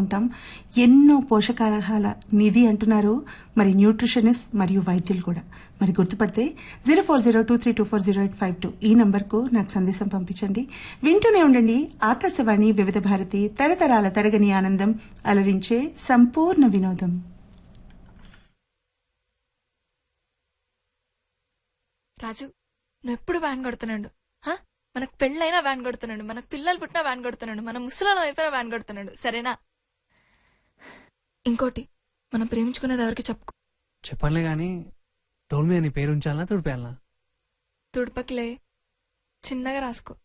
ఉంటాం ఎన్నో పోషకాహార నిధి అంటున్నారు మరి న్యూట్రిషనిస్ట్ మరియు వైద్యులు కూడా మరి గుర్తుపడితే zero four zero two three two four zero eight five two ఈ నంబర్కు నాకు సందేశం పంపించండి వింటూనే ఉండండి ఆకాశవాణి వివిధ భారతి తరతరాల తరగని ఆనందం అలరించే సంపూర్ణ వినోదం రాజు నువ్వు ఎప్పుడు వ్యాన్ కొడుతున్నాడు హా? మనకు పెళ్ళైనా వ్యాన్ కొడుతున్నాడు మనకు పిల్లలు పుట్టినా వ్యాన్ కొడుతున్నాడు మన ముసలాల అయిపోయినా వ్యాన్ కొడుతున్నాడు సరేనా ఇంకోటి మనం ప్రేమించుకునేది ఎవరికి చెప్పుకో చెప్పర్లే గాని టోల్ మీద నీ పేరు ఉంచాలా తుడిపేయాలా తుడపకిలే చిన్నగా రాసుకో